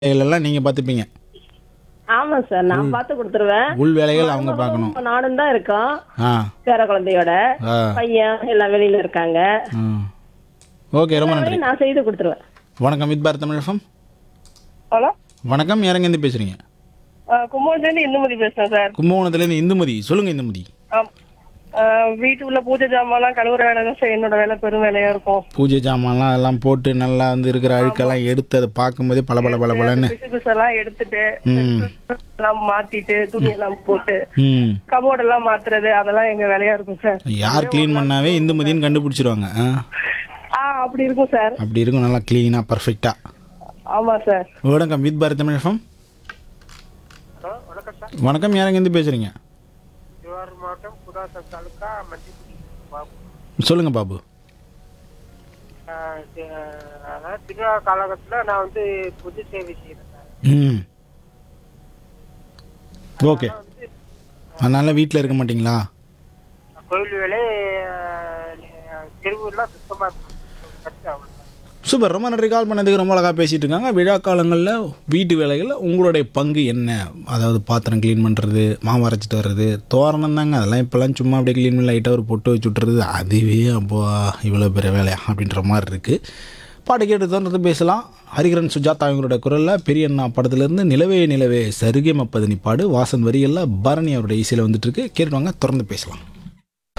எல்லாம் நீங்கள் பார்த்துப்பீங்க ஆமா சார் நான் பார்த்து கொடுத்துருவேன் உள் வேலைகள் அவங்க பார்க்கணும் நானும் தான் இருக்கோம் ஆ பேர குழந்தையோட ஆ பையன் எல்லாம் வெளியில இருக்காங்க ஆ ஓகே ரொம்ப நன்றி நான் செய்து கொடுத்துருவேன் வணக்கம் with Bharat Tamil FM hello வணக்கம் யாரங்கேருந்து பேசுகிறீங்க கும்பகோணத்துலேருந்து இந்துமதி பேசுறேன் சார் கும்பகோணத்துலேருந்து இந்துமதி சொல்லுங்கள் இந்துமதி ஆம். ஆ, வீட்டுக்குள்ள பூஜை ஜாமான்லாம் கழுவுற வேலை தான் சார் என்னோட வேலை பெரும் வேலையா இருக்கும் பூஜை ஜாமான்லாம் எல்லாம் போட்டு நல்லா வந்து இருக்கிற அழுக்கெல்லாம் எடுத்து அதை பார்க்கும்போதே பல பல பல பலன்னு பிசு பிசெல்லாம் எடுத்துட்டு ம் எல்லாம் மாத்திட்டு துணி எல்லாம் போட்டு ம் கபோர்ட் எல்லாம் மாத்துறது அதெல்லாம் எங்க வேலையா இருக்கும் சார் யார் க்ளீன் பண்ணாவே இந்துமதின்னு கண்டுபிடிச்சிருவாங்க ஆ ஆ அப்படி இருக்கும் சார் அப்படி இருக்கும் நல்லா க்ளீனாக பர்ஃபெக்டாக ஆமா சார் வணக்கம் வித் பாரத் தமிழ் எஃப்எம் வணக்கம் சார் வணக்கம் யாரங்கேருந்து பேசுகிறீங்க திருவாரூர் மாவட்டம் புதாசம் தாலுக்கா மஞ்சிக்குடி சொல்லுங்கள் பாபு அதாவது திருவிழா காலகட்டத்தில் நான் வந்து பொது சேவை செய்யறேன் சார் ம் ஓகே அதனால் வீட்டில் இருக்க மாட்டீங்களா கோயில் வேலை தெருவுலாம் சுத்தமாக இருக்கும் அவ்வளோ சூப்பர் ரொம்ப நன்றி கால் பண்ணதுக்கு ரொம்ப அழகாக பேசிகிட்டு இருக்காங்க விழா காலங்களில் வீட்டு வேலைகளில் உங்களுடைய பங்கு என்ன அதாவது பாத்திரம் க்ளீன் பண்ணுறது மாவு அரைச்சிட்டு வர்றது தோரணம் தாங்க அதெல்லாம் இப்போல்லாம் சும்மா அப்படியே க்ளீன் பண்ணி லைட்டாக ஒரு பொட்டு வச்சு விட்டுறது அதுவே அப்போ இவ்வளோ பெரிய வேலையா அப்படின்ற மாதிரி இருக்குது பாட்டு கேட்டு தோன்றது பேசலாம் ஹரிகரன் சுஜாதா அவங்களோட குரலில் பெரியண்ணா படத்துலேருந்து நிலவே நிலவே சருகே மப்பதனி பாடு வாசன் வரிகளில் பரணி அவருடைய இசையில் வந்துட்டு இருக்கு கேட்டுவாங்க தொடர்ந்து பேசலாம்